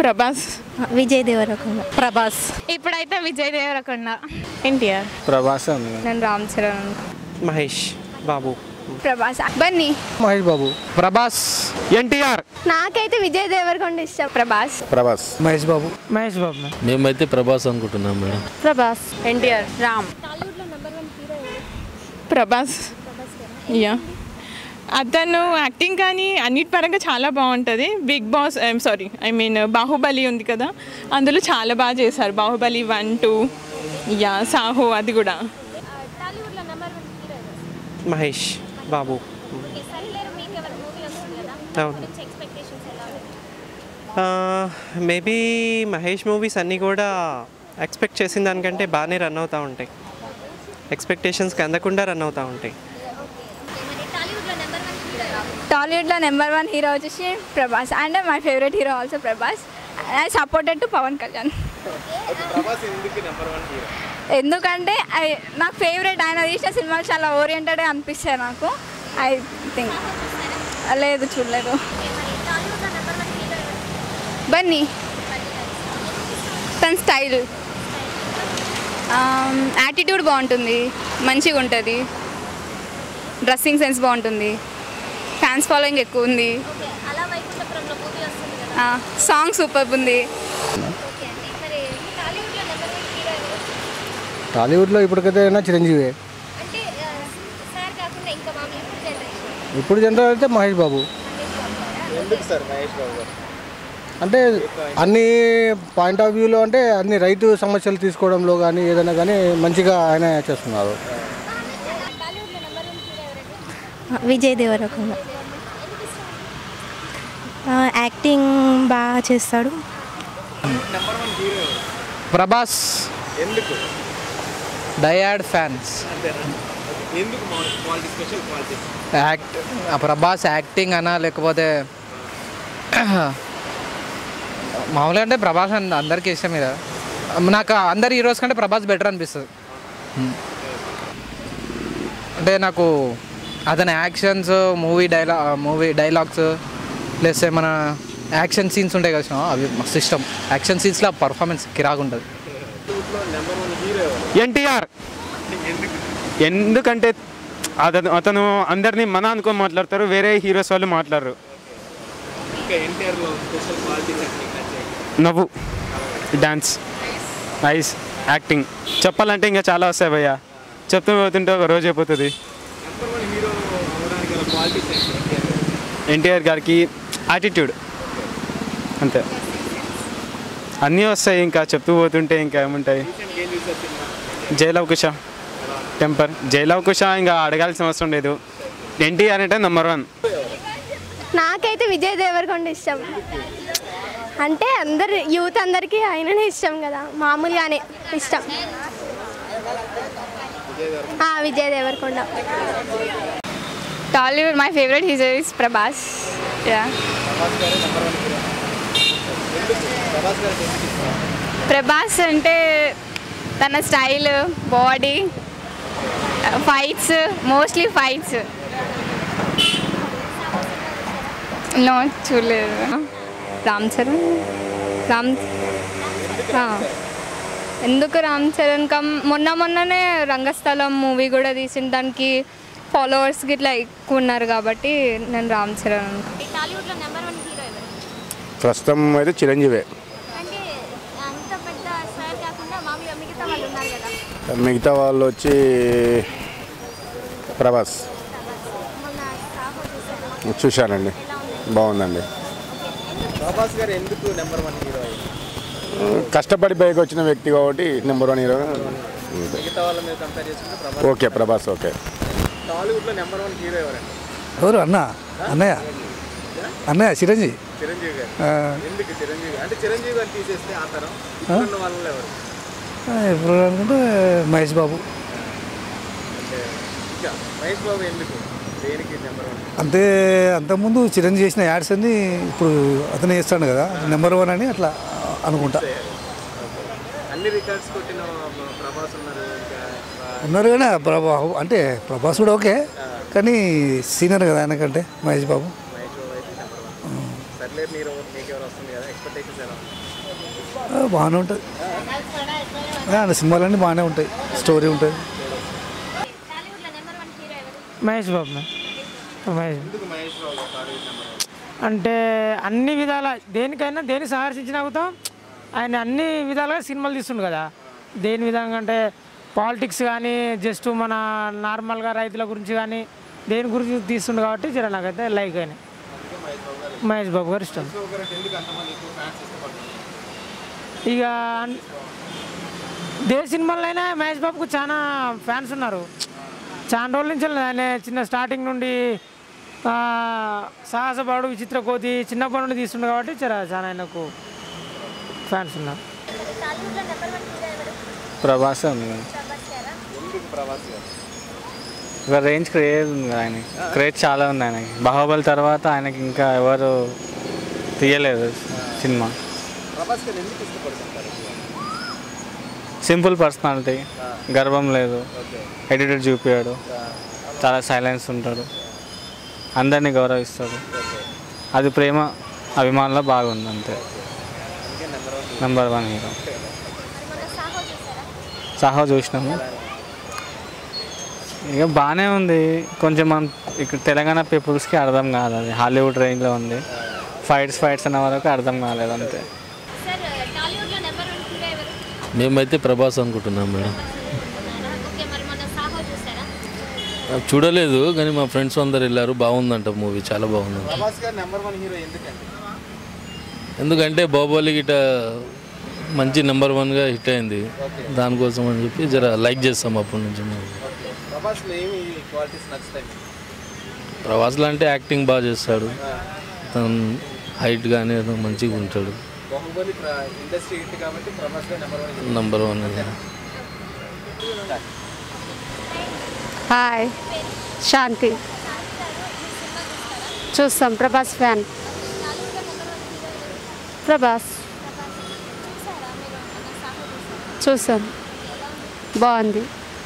ప్రభాస్ విజయ్ దేవరకొండ ప్రభాస్ ఇప్పుడైతే విజయ్ దేవరకొండ ఎన్టీఆర్ ప్రభాస్ నేను రామ్ చరణ్ మహేష్ బాబు ప్రభాస్ బన్నీ మహేష్ బాబు ప్రభాస్ ఎన్టీఆర్ నాకైతే విజయ్ దేవరకొండ ఇష్టం ప్రభాస్ ప్రభాస్ మహేష్ బాబు మహేష్ బాబు మేమైతే ప్రభాస్ అనుకుంటున్నాం మేడం ప్రభాస్ ఎన్టీఆర్ రామ్ ప్రభాస్ యా అతను యాక్టింగ్ కానీ అన్నిటి పరంగా చాలా బాగుంటుంది big boss I'm sorry I mean Baahubali ఉంది కదా అందులో చాలా బాగా చేశారు Baahubali one two yeah Saaho అది కూడా మహేష్ బాబు అవును మేబీ మహేష్ మూవీస్ అన్నీ కూడా ఎక్స్పెక్ట్ చేసిన దానికంటే బాగానే రన్ అవుతూ ఉంటాయి ఎక్స్పెక్టేషన్స్కి అందకుండా రన్ అవుతూ ఉంటాయి టాలీవుడ్లో నెంబర్ వన్ హీరో వచ్చేసి Prabhas and my favourite hero also Prabhas I supported to Pawan Kalyan ఎందుకంటే I- నాకు ఫేవరెట్ ఆయన తీసిన సినిమాలు చాలా ఓరియంటెడ్ అనిపిస్తాయి నాకు ఐ థింక్ లేదు చూడలేదు బన్నీ తన స్టైల్ యాటిట్యూడ్ బాగుంటుంది మంచిగా ఉంటుంది డ్రెస్సింగ్ సెన్స్ బాగుంటుంది ఫ్యాన్స్ ఫాలోయింగ్ ఎక్కువ ఉంది సాంగ్ సూపర్ ఉంది టాలీవుడ్లో ఇప్పటికైతే అయినా చిరంజీవి ఇప్పుడు జనరల్ అయితే మహేష్ బాబు అంటే అన్ని పాయింట్ ఆఫ్ వ్యూలో అంటే అన్ని రైతు సమస్యలు తీసుకోవడంలో కానీ ఏదైనా కానీ మంచిగా ఆయన చేస్తున్నారు విజయ్ దేవరకొండ యాక్టింగ్ బాగా చేస్తాడు ప్రభాస్ డయాడ్ ఫ్యాన్స్ యాక్ట్ ఆ ప్రభాస్ యాక్టింగ్ అనా లేకపోతే మామూలుగా అంటే ప్రభాస్ అన్- అందరికీ ఇష్టం మీద నాకు అందరి హీరోస్ కంటే ప్రభాస్ బెటర్ అనిపిస్తుంది అంటే నాకు అతని యాక్షన్స్ మూవీ డైలా మూవీ డైలాగ్స్ ప్లస్ మన యాక్షన్ సీన్స్ ఉంటాయి కదా అవి మస్తు ఇష్టం యాక్షన్ సీన్స్లో పర్ఫార్మెన్స్ కిరాగుంటుంది ఎన్టీఆర్ ఎందుకంటే అతను అతను అందరినీ మన అనుకొని మాట్లాడతారు వేరే హీరోస్ వాళ్ళు మాట్లాడరు నవ్వు డాన్స్ నైస్ యాక్టింగ్ చెప్పాలంటే ఇంకా చాలా వస్తాయి భయ్య చెప్తూ పోతుంటే ఒక రోజు అయిపోతుంది ఎన్టీఆర్ గారికి యాటిట్యూడ్ అంతే అన్నీ వస్తాయి ఇంకా చెప్తూ పోతుంటే ఇంకా ఏముంటాయి జైలవ్ కుష టెంపర్ జైలవ్ కుష ఇంకా అడగాల్సిన అవసరం లేదు ఎన్టీఆర్ అంటే నెంబర్ వన్ నాకైతే విజయ్ దేవరకొండ ఇష్టం అంటే అందరు యూత్ అందరికీ ఆయననే ఇష్టం కదా మామూలుగానే ఇష్టం ఆ, Vijay Deverakonda Tollywood my favourite hero is Prabhas yeah Prabhas అంటే తన style body fights mostly fights no చూడలేదు రామ్ చరణ్ రామ్ ఆ. ఎందుకు రామ్ చరణ్ కమ్ మొన్న మొన్ననే రంగస్థలం మూవీ కూడా తీసిన దానికి ఫాలోవర్స్ గిట్లా ఎక్కువ ఉన్నారు కాబట్టి నేను రామ్ చరణ్ అనుకుంటా. టాలీవుడ్లో నెంబర్ వన్ హీరో ఎవరు ప్రస్తుతం అయితే చిరంజీవి అంటే అంత పెద్ద స్టార్ కాకుండా మామూలుగా మిగతా వాళ్ళు ఉన్నారు కదా మిగతా వాళ్ళు వచ్చి ప్రభాస్ మొన్న సాహో చూసారు చూశానండి బాగుందండి ప్రభాస్ గారు ఎందుకు నెంబర్ వన్ హీరో కష్టపడి పైకి వచ్చిన వ్యక్తి కాబట్టి నెంబర్ వన్ హీరో మిగతా వాళ్ళ మీద కంపేర్ చేసుకుంటే ప్రభాస్ ఓకే ప్రభాస్ ఓకే టాలీవుడ్లో నెంబర్ వన్ హీరో ఎవరండి ఎవరు అన్న అన్నయ్య అన్నయ్య చిరంజీవి చిరంజీవి గారు ఆ, ఎందుకు చిరంజీవి అంటే చిరంజీవి గారు తీసేస్తే ఆ తరం ఆ? ఉన్న వాళ్ళలో ఎవరు ఇప్పుడు అనుకుంటే మహేష్ బాబు అంటే ఇంకా మహేష్ బాబు ఎందుకు దేనికి నెంబర్ వన్ అంతే అంతకుముందు చిరంజీవి చేసిన యాడ్స్ అన్ని ఇప్పుడు అతనే చేస్తాడు కదా నెంబర్ వన్ అని అట్లా అనుకుంటా అన్ని రికార్డ్స్ కొట్టిన ప్రభాస్ ఉన్నారు ఇంకా ఉన్నారు కానీ ప్రభా అంటే ప్రభాస్ కూడా ఓకే కానీ సీనియర్ కదా ఆయనకంటే మహేష్ బాబు మహేష్ బాబు అయితే నెంబర్ వన్ సర్లే మీరు మీకు ఎవరు వస్తుంది కదా ఎక్స్పెక్టేషన్స్ ఎలా ఉన్నాయి ఆ, బాగానే ఉంటుంది ఆ, సినిమాలన్నీ బాగానే ఉంటాయి స్టోరీ ఉంటుంది మహేష్ బాబు మహేష్ ఎందుకు మహేష్ బాబు టాలీవుడ్ నెంబర్ అంటే అన్ని విధాల దేనికైనా దేని సహర్షించిన అవుతాం ఆయన అన్ని విధాలుగా సినిమాలు తీస్తుండు కదా దేని విధంగా అంటే పాలిటిక్స్ కానీ జస్ట్ మన నార్మల్గా రైతుల గురించి కానీ దేని గురించి తీస్తుండు కాబట్టి జర నాకైతే లైక్ అయినాయి మహేష్ బాబు గారు ఇష్టం ఎందుకు అంతమంది ఎక్కువ ఫ్యాన్స్ ఇష్టపడుతున్నారు ఇక అన్- దే సినిమాలైనా మహేష్ బాబుకు చాలా ఫ్యాన్స్ ఉన్నారు చాలా రోజుల నుంచి ఆయన చిన్న స్టార్టింగ్ నుండి ఆ, సాహసపాడు విచిత్ర కోతి చిన్నప్పటి నుండి తీస్తుండే కాబట్టి చాలా చాలా ఆయనకు ఫ్యాన్స్ ఉన్నారు ప్రభాస్ ఉంది కదా ఎందుకు ప్రభాస్ గారు ఇక రేంజ్ క్రేజ్ ఉంది కదా ఆయన క్రేజ్ చాలా ఉంది ఆయనకి బాహుబలి తర్వాత ఆయనకి ఇంకా ఎవరు తీయలేదు సినిమా ప్రభాస్ గారు ఎందుకు ఇష్టపడుతుంటారు సింపుల్ పర్సనాలిటీ గర్వం లేదు ఎడిటెడ్ చూపించాడు చాలా సైలెన్స్ ఉంటాడు అందరినీ గౌరవిస్తాడు అది ప్రేమ అభిమానులో బాగుంది అంతే నెంబర్ వన్ హీరో సాహో చూసినాము ఇక బాగానే ఉంది కొంచెం మన ఇక్కడ తెలంగాణ పీపుల్స్కి అర్థం కాదు అది హాలీవుడ్ రేంజ్లో ఉంది ఫైట్స్ ఫైట్స్ అన్న వరకు అర్థం కాలేదు అంతే సార్ టాలీవుడ్లో నెంబర్ వన్ హీరో ఎవరు మేమైతే ప్రభాస్ అనుకుంటున్నాం మేడం ఓకే మరి మొన్న సాహో చూసారా చూడలేదు కానీ మా ఫ్రెండ్స్ అందరు వెళ్ళారు బాగుందంట మూవీ చాలా బాగుందంట Prabhas garu number one hero ఎందుకండి ఎందుకంటే బాహుబలి గిట మంచి నెంబర్ వన్గా హిట్ అయింది దానికోసం అని చెప్పి జర లైక్ చేస్తాం అప్పటి నుంచి మేము ప్రభాస్లో ఏమి క్వాలిటీస్ నచ్చుతాయి మీకు? ప్రవాసులు అంటే యాక్టింగ్ బాగా చేస్తాడు తను హైట్ కానీ ఏదో మంచిగా ఉంటాడు బాహుబలి ఇండస్ట్రీ హిట్ కాబట్టి Prabhas garu number one number one హాయ్ శాంతి చూస్తాం ప్రభాస్ ఫ్యాన్ ప్రభాస్ చూస్తాం బాగుంది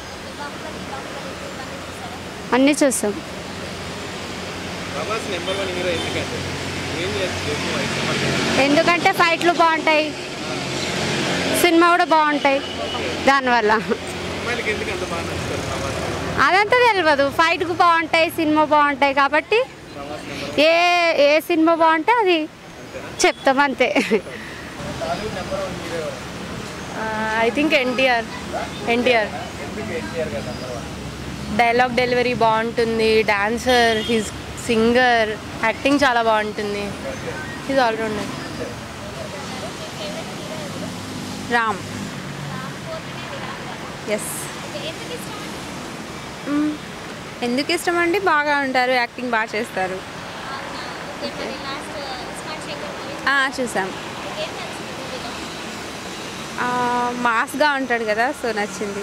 అన్నీ చూస్తాం ప్రభాస్ నెంబర్ వన్ హీరో ఎందుకంటే ఏం చేస్తుంది ఎక్కువ ఇష్టపడుతున్నారు ఎందుకంటే ఫైట్లు బాగుంటాయి సినిమా కూడా బాగుంటాయి దానివల్ల అమ్మాయిలకి ఎందుకు అంత బాగా నచ్చుతారు ప్రభాస్ గారు? అదంతా తెలియదు ఫైట్కు బాగుంటాయి సినిమా బాగుంటాయి కాబట్టి ఏ ఏ సినిమా బాగుంటే అది చెప్తాం అంతే టాలీవుడ్ నెంబర్ వన్ హీరో ఎవరు? ఐ థింక్ ఎన్టీఆర్ ఎన్టీఆర్ ఎందుకు NTR garu number one dialogue delivery బాగుంటుంది డాన్సర్ హిజ్ సింగర్ యాక్టింగ్ చాలా బాగుంటుంది హిజ్ ఆల్రౌండర్ రామ్ ఎస్ ఎందుకు ఇష్టం అంటే బాగా ఉంటారు యాక్టింగ్ బాగా చేస్తారు ఆ, చూసాం ఆ, మాస్గా ఉంటాడు కదా సో నచ్చింది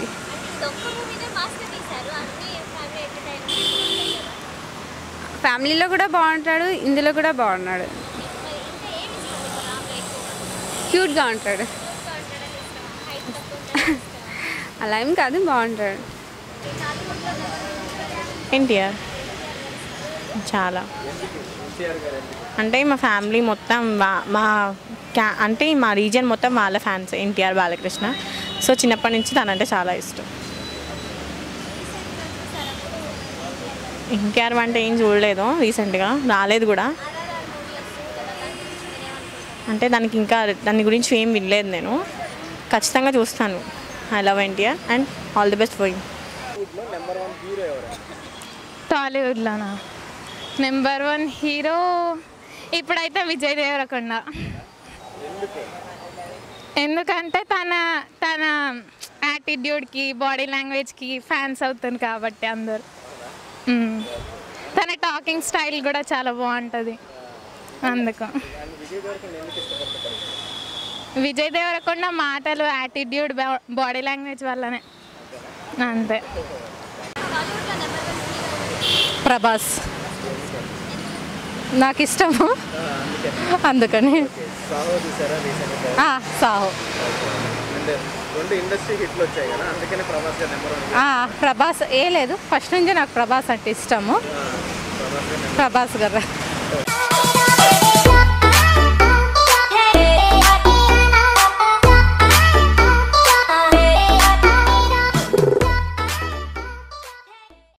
ఫ్యామిలీలో కూడా బాగుంటాడు ఇందులో కూడా బాగున్నాడు క్యూట్గా ఉంటాడు అలా ఏం కాదు బాగుంటాడు ఎన్టీఆర్ చాలా అంటే మా ఫ్యామిలీ మొత్తం వా- మా క్యా అంటే మా రీజియన్ మొత్తం వాళ్ళ ఫ్యాన్స్ ఎన్టీఆర్ బాలకృష్ణ సో చిన్నప్పటి నుంచి తనంటే చాలా ఇష్టం ఎన్టీఆర్ అంటే ఏం చూడలేదు రీసెంట్గా రాలేదు కూడా అంటే దానికి ఇంకా దాని గురించి ఏం వినలేదు నేను ఖచ్చితంగా చూస్తాను I love NTR and all the best for you number one hero ఎవరు టాలీవుడ్లోనా నెంబర్ వన్ హీరో ఇప్పుడైతే విజయ్ దేవరకొండ ఎందుకంటే తన తన యాటిట్యూడ్కి బాడీ లాంగ్వేజ్కి ఫ్యాన్స్ అవుతుంది కాబట్టి అందరు మ్మ్. తన టాకింగ్ స్టైల్ కూడా చాలా బాగుంటుంది అందుకు విజయ్ దేవరకొండ మాటలు యాటిట్యూడ్ బాడీ లాంగ్వేజ్ వల్లనే అంతే ప్రభాస్ నాకు ఇష్టము అందుకని సాహో చూసారా రీసెంట్గా ఆ, సాహో అంటే రెండు ఇండస్ట్రీ హిట్లు వచ్చాయి కదా అందుకనే ప్రభాస్ గారు నెంబర్ వన్ ఆ, ప్రభాస్ ఏ లేదు ఫస్ట్ నుంచి నాకు ప్రభాస్ అంటే ఇష్టము ప్రభాస్ గారు ప్రభాస్ గారు